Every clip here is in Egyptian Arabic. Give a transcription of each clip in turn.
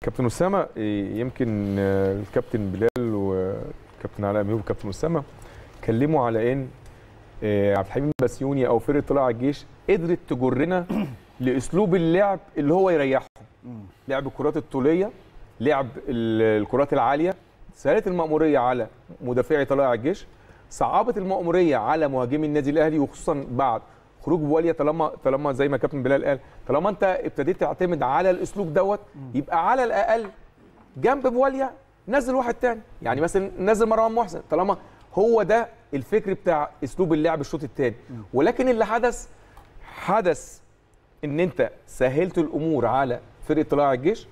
كابتن اسامه إيه، يمكن آه، الكابتن بلال والكابتن علاء ميوب والكابتن اسامه اتكلموا على ان آه، عبد الحليم بسيوني او فرقه طلائع الجيش قدرت تجرنا لاسلوب اللعب اللي هو يريحهم لعب الكرات الطوليه لعب ال- الكرات العاليه سهلت المأموريه على مدافعي طلائع الجيش صعبت المأموريه على مهاجمي النادي الاهلي وخصوصا بعد خروج بواليا طالما طالما زي ما كابتن بلال قال طالما انت ابتديت تعتمد على الاسلوب دوت يبقى على الاقل جنب بواليا نزل واحد تاني يعني مثلا نزل مروان محسن طالما هو ده الفكر بتاع اسلوب اللعب الشوط الثاني ولكن اللي حدث حدث ان انت سهلت الامور على فرقه طلائع الجيش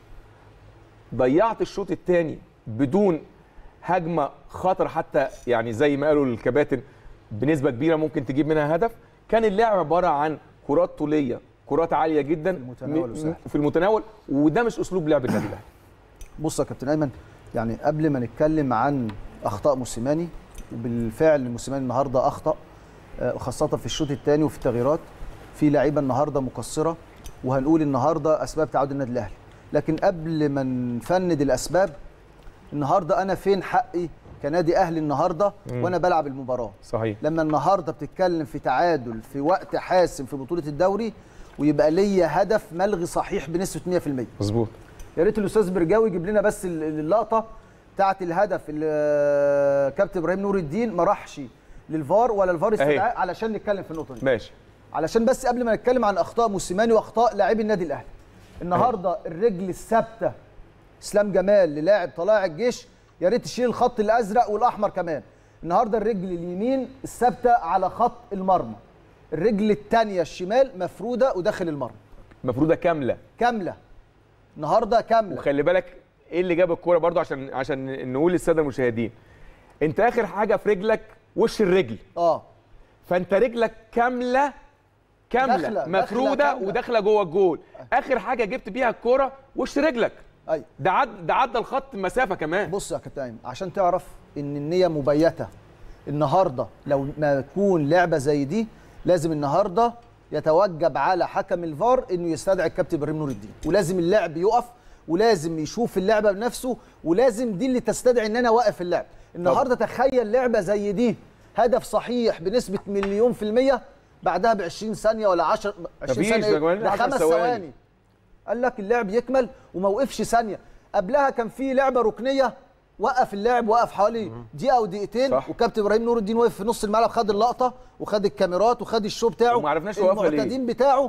ضيعت الشوط الثاني بدون هجمه خطر حتى يعني زي ما قالوا الكباتن بنسبه كبيره ممكن تجيب منها هدف كان اللعب عباره عن كرات طوليه كرات عاليه جدا في المتناول م- وسهل. في المتناول وده مش اسلوب لعب النادي الاهلي بص يا كابتن ايمن يعني قبل ما نتكلم عن اخطاء موسيماني وبالفعل موسيماني النهارده اخطا آه، خاصه في الشوط الثاني وفي التغييرات في لعيبه النهارده مقصره وهنقول النهارده اسباب تعادل النادي الاهلي لكن قبل ما نفند الاسباب النهارده انا فين حقي كنادي اهلي النهارده وانا بلعب المباراه صحيح لما النهارده بتتكلم في تعادل في وقت حاسم في بطوله الدوري ويبقى ليا هدف ملغي صحيح بنسبه 100% مظبوط يا ريت الاستاذ برجاوي يجيب لنا بس ال- اللقطه بتاعه الهدف اللي آه، كابتن ابراهيم نور الدين ما راحش للفار ولا الفار استدعاء علشان نتكلم في النقطه دي ماشي علشان بس قبل ما نتكلم عن اخطاء موسيماني واخطاء لاعبي النادي الاهلي النهارده الرجل الثابته اسلام جمال للاعب طلائع الجيش يا ريت تشيل الخط الازرق والاحمر كمان النهارده الرجل اليمين الثابته على خط المرمى الرجل الثانيه الشمال مفروده وداخل المرمى مفروضه كامله كامله النهارده كامله وخلي بالك ايه اللي جاب الكوره برضو عشان عشان نقول للساده المشاهدين انت اخر حاجه في رجلك وش الرجل اه فانت رجلك كامله كامله داخلة- داخلة مفروده كاملة. وداخله جوه الجول اخر حاجه جبت بيها الكوره وش رجلك ايوه ده عد ده عدى الخط مسافه كمان بص يا كابتن أيمن، عشان تعرف ان النيه مبيته النهارده لو ما تكون لعبه زي دي لازم النهارده يتوجب على حكم الفار انه يستدعي الكابتن ابراهيم نور الدين ولازم اللعب يقف ولازم يشوف اللعبه بنفسه ولازم دي اللي تستدعي ان انا واقف اللعب النهارده تخيل لعبه زي دي هدف صحيح بنسبه مليون في الميه بعدها ب 20 ثانيه ولا 10 20 مفيش، ثانيه ده إيه؟ كمان ده 10 خمس ثواني. ثواني قال لك اللعب يكمل وما وقفش ثانيه قبلها كان في لعبه ركنيه وقف اللعب وقف حوالي دقيقه او دقيقتين صح. وكابتن ابراهيم نور الدين وقف في نص الملعب خد اللقطه وخد الكاميرات وخد الشو بتاعه وما عرفناش هو واقفة ليه. المعتادين بتاعه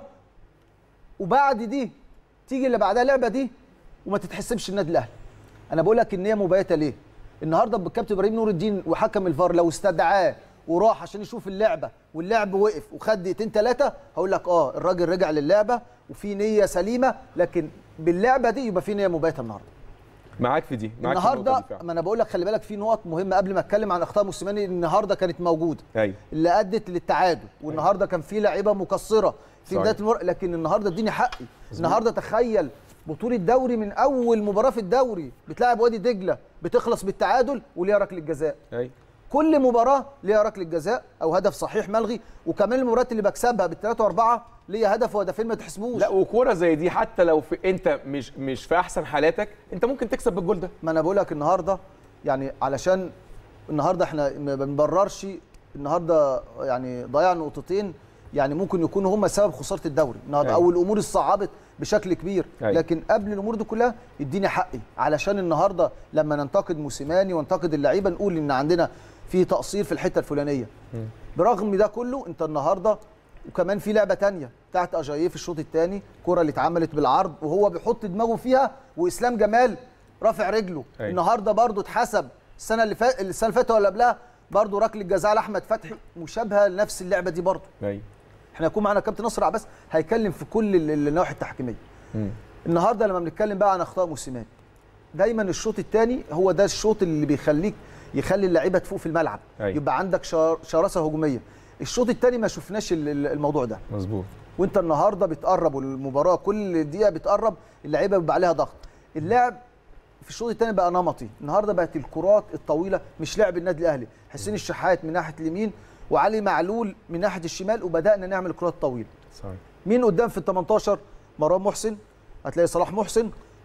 وبعد دي تيجي اللي بعدها اللعبه دي وما تتحسبش النادي الاهلي انا بقول لك ان هي مبيته ليه النهارده بالكابتن ابراهيم نور الدين وحكم الفار لو استدعاه وراح عشان يشوف اللعبه واللعب وقف وخد دقيقتين ثلاثه هقول لك اه الراجل رجع للعبه وفي نيه سليمه لكن باللعبه دي يبقى في نيه مبيته النهارده معاك في دي معاك في النقطة النهارده دي فعلا. ما انا بقول لك خلي بالك في نقط مهمه قبل ما اتكلم عن اخطاء موسيماني النهارده كانت موجوده ايوه اللي ادت للتعادل والنهارده كان في لعيبه مقصره في صحيح. بدايه المباراه لكن النهارده اديني حقي النهارده تخيل بطوله دوري من اول مباراه في الدوري بتلاعب وادي دجله بتخلص بالتعادل وليها ركله جزاء ايوه كل مباراه ليها ركله جزاء او هدف صحيح ملغي وكمان المباريات اللي بكسبها بالثلاثه واربعه ليا هدف وهدفين ما تحسبوش لا وكوره زي دي حتى لو في انت مش مش في احسن حالاتك انت ممكن تكسب بالجول ده ما انا بقول لك النهارده يعني علشان النهارده احنا ما بنبررش النهارده يعني ضياع نقطتين يعني ممكن يكونوا هم سبب خساره الدوري النهارده أيوة. او الامور اتصعبت بشكل كبير أيوة. لكن قبل الامور دي كلها اديني حقي علشان النهارده لما ننتقد موسيماني وننتقد اللعيبه نقول ان عندنا في تقصير في الحته الفلانيه برغم ده كله انت النهارده وكمان في لعبه تانية بتاعت اجاييه في الشوط الثاني كره اللي اتعملت بالعرض وهو بيحط دماغه فيها واسلام جمال رافع رجله أيوة. النهارده برضو اتحسب السنه اللي فاتت السنه اللي فاتت ولا قبلها برضو ركله جزاء لاحمد فتحي مشابهه لنفس اللعبه دي برضو ايوه احنا هيكون معانا كابتن نصر عباس هيتكلم في كل ال- ال- النواحي التحكيميه مم. النهارده لما بنتكلم بقى عن اخطاء موسيماني دايما الشوط الثاني هو ده الشوط اللي بيخليك يخلي اللعيبه تفوق في الملعب أيوة. يبقى عندك شر- شراسه هجوميه الشوط الثاني ما شفناش ال- ال- الموضوع ده مظبوط وانت النهارده بتقرب والمباراه كل دقيقه بتقرب اللعيبه بيبقى عليها ضغط اللعب في الشوط الثاني بقى نمطي النهارده بقت الكرات الطويله مش لعب النادي الاهلي حسين الشحات من ناحيه اليمين وعلي معلول من ناحيه الشمال وبدانا نعمل كرات طويله صحيح مين قدام في ال 18 مروان محسن هتلاقي صلاح محسن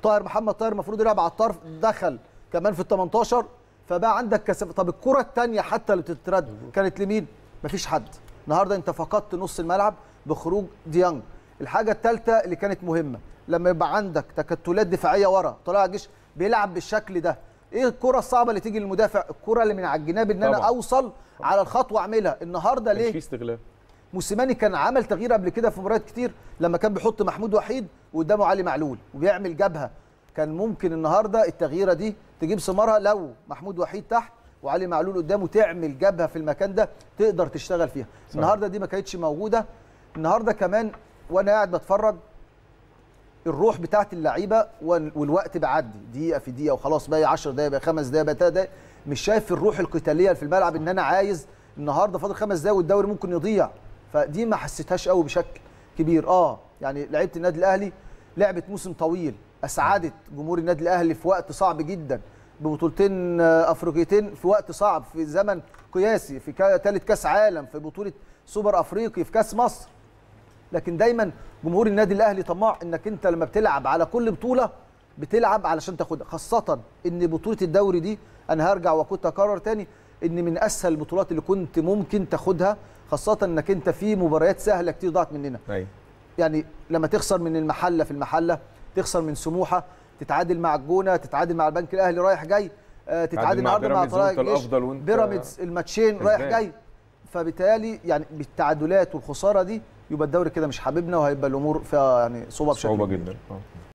طاهر محمد طاهر المفروض يلعب على الطرف دخل كمان في ال 18 فبقى عندك كثافه طب الكره الثانيه حتى اللي بتترد كانت لمين؟ مفيش حد النهارده انت فقدت نص الملعب بخروج ديانج الحاجه الثالثه اللي كانت مهمه لما يبقى عندك تكتلات دفاعيه ورا طلع الجيش بيلعب بالشكل ده ايه الكره الصعبه اللي تيجي للمدافع الكره اللي من على الجناب ان انا طبعاً. اوصل على الخط واعملها النهارده كان في ليه استغلال موسيماني كان عمل تغيير قبل كده في مباريات كتير لما كان بيحط محمود وحيد وقدامه علي معلول وبيعمل جبهه كان ممكن النهارده التغييره دي تجيب ثمارها لو محمود وحيد تحت وعلي معلول قدامه تعمل جبهه في المكان ده تقدر تشتغل فيها صح. النهارده دي ما كانتش موجوده النهارده كمان وانا قاعد بتفرج الروح بتاعت اللعيبه وال- والوقت بيعدي دقيقه في دقيقه وخلاص باقي 10 دقايق باقي خمس دقايق باقي تلات دقايق مش شايف الروح القتاليه في الملعب ان انا عايز النهارده فاضل خمس دقايق والدوري ممكن يضيع فدي ما حسيتهاش قوي بشكل كبير اه يعني لعيبه النادي الاهلي لعبت موسم طويل اسعدت جمهور النادي الاهلي في وقت صعب جدا ببطولتين آه، افريقيتين في وقت صعب في زمن قياسي في ثالث كاس عالم في بطوله سوبر افريقي في كاس مصر لكن دايما جمهور النادي الاهلي طماع انك انت لما بتلعب على كل بطوله بتلعب علشان تاخدها خاصه ان بطوله الدوري دي انا هرجع وكنت اكرر تاني ان من اسهل البطولات اللي كنت ممكن تاخدها خاصه انك انت في مباريات سهله كتير ضاعت مننا ايوه يعني لما تخسر من المحله في المحله تخسر من سموحه تتعادل مع الجونه تتعادل مع البنك الاهلي رايح جاي آه، تتعادل مع النهارده مع بيراميدز طلائع وأنت الجيش الأفضل وأنت بيراميدز الماتشين رايح كسبان. جاي فبالتالي يعني بالتعادلات والخساره دي يبقى الدوري كده مش حاببنا وهيبقى الامور فيها يعني صعوبه بشكل صعوبه كبير. جدا آه.